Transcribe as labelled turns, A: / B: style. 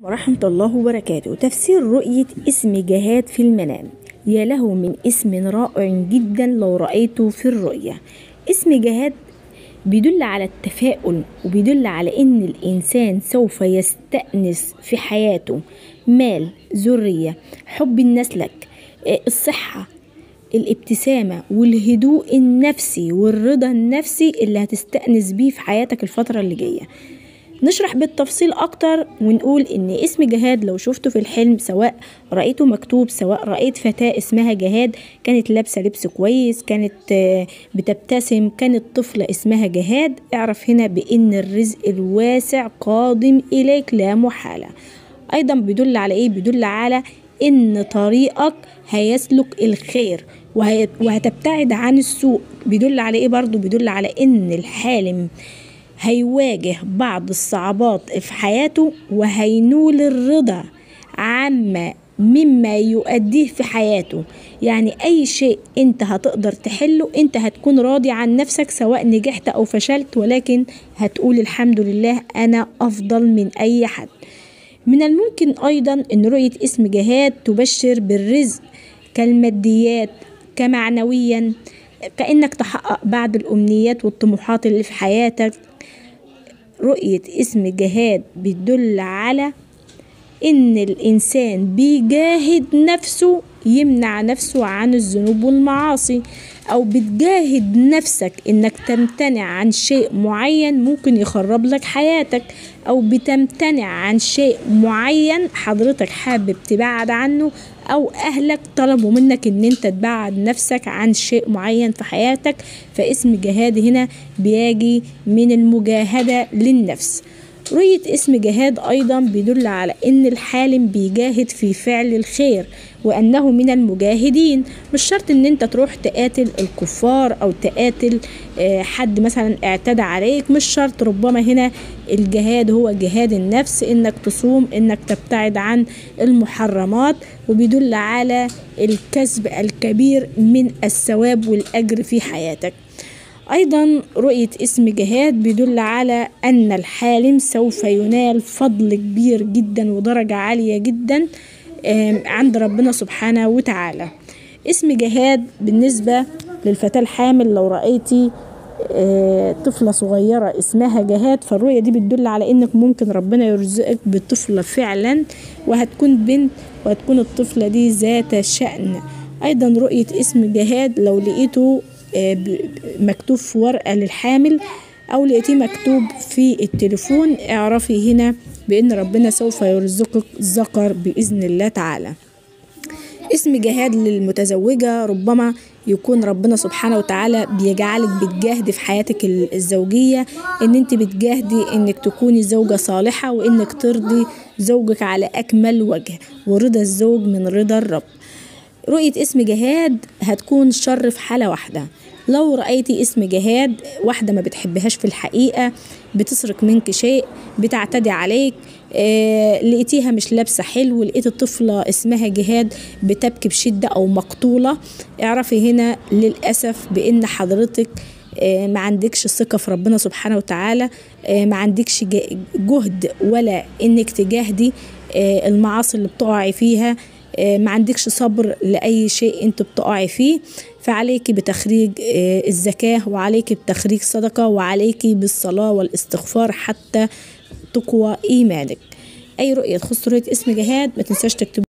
A: ورحمة الله وبركاته تفسير رؤية اسم جهاد في المنام يا له من اسم رائع جدا لو رأيته في الرؤية اسم جهاد بيدل على التفاؤل وبيدل على ان الانسان سوف يستأنس في حياته مال ذرية حب الناس لك آه، الصحة الابتسامة والهدوء النفسي والرضا النفسي اللي هتستأنس بيه في حياتك الفترة اللي جاية نشرح بالتفصيل أكتر ونقول إن اسم جهاد لو شفته في الحلم سواء رأيته مكتوب سواء رأيت فتاة اسمها جهاد كانت لابسة لبس كويس كانت آه، بتبتسم كانت طفلة اسمها جهاد اعرف هنا بإن الرزق الواسع قادم إليك لا محالة أيضا بيدل على إيه؟ بيدل على إن طريقك هيسلك الخير وهي- وهتبتعد عن السوء بيدل على إيه برضو؟ بيدل على إن الحالم هيواجه بعض الصعوبات في حياته وهينول الرضا عما مما يؤديه في حياته يعني أي شيء أنت هتقدر تحله أنت هتكون راضي عن نفسك سواء نجحت أو فشلت ولكن هتقول الحمد لله أنا أفضل من أي حد من الممكن أيضا أن رؤية اسم جهاد تبشر بالرزق كالماديات كمعنويا كأنك تحقق بعض الأمنيات والطموحات اللي في حياتك رؤية اسم جهاد بتدل على إن الإنسان بيجاهد نفسه يمنع نفسه عن الذنوب والمعاصي أو بتجاهد نفسك إنك تمتنع عن شيء معين ممكن يخرب لك حياتك أو بتمتنع عن شيء معين حضرتك حابب تبعد عنه أو أهلك طلبوا منك إن أنت تبعد نفسك عن شيء معين في حياتك فاسم جهاد هنا بيجي من المجاهدة للنفس رؤية اسم جهاد أيضا بيدل على إن الحالم بيجاهد في فعل الخير وأنه من المجاهدين مش شرط إن أنت تروح تقاتل الكفار أو تقاتل آه، حد مثلا اعتدى عليك مش شرط ربما هنا الجهاد هو جهاد النفس إنك تصوم إنك تبتعد عن المحرمات وبيدل على الكسب الكبير من الثواب والأجر في حياتك أيضا رؤية اسم جهاد بيدل على أن الحالم سوف ينال فضل كبير جدا ودرجة عالية جدا آم، عند ربنا سبحانه وتعالى اسم جهاد بالنسبة للفتاة الحامل لو رأيتي آه، طفلة صغيرة اسمها جهاد فالرؤية دي بتدل على انك ممكن ربنا يرزقك بطفلة فعلا وهتكون بنت وهتكون الطفلة دي ذات شأن ايضا رؤية اسم جهاد لو لقيته آه، ب- مكتوب في ورقة للحامل او لقيتيه مكتوب في التليفون اعرفي هنا بان ربنا سوف يرزقك ذكر باذن الله تعالى اسم جهاد للمتزوجة ربما يكون ربنا سبحانه وتعالى بيجعلك بتجاهدي في حياتك ال- الزوجية ان انت بتجاهدي انك تكوني زوجة صالحة وانك ترضي زوجك على اكمل وجه ورضا الزوج من رضا الرب رؤية اسم جهاد هتكون شر في حالة واحدة لو رأيتي اسم جهاد واحدة ما بتحبهاش في الحقيقة بتسرق منك شيء بتعتدي عليك آه، لقيتيها مش لابسة حلو لقيت الطفلة اسمها جهاد بتبكي بشدة أو مقتولة اعرفي هنا للأسف بأن حضرتك آه، ما عندكش ثقة في ربنا سبحانه وتعالى آه، ما عندكش ج- جهد ولا انك تجاهدي آه، المعاصي اللي بتقعي فيها آه، ما عندكش صبر لأي شيء انت بتقعي فيه فعليك بتخريج آه، الزكاة وعليك بتخريج صدقة وعليك بالصلاة والاستغفار حتى تقوى إيمانك أي رؤية تخص رؤية اسم جهاد ما تنساش تكتب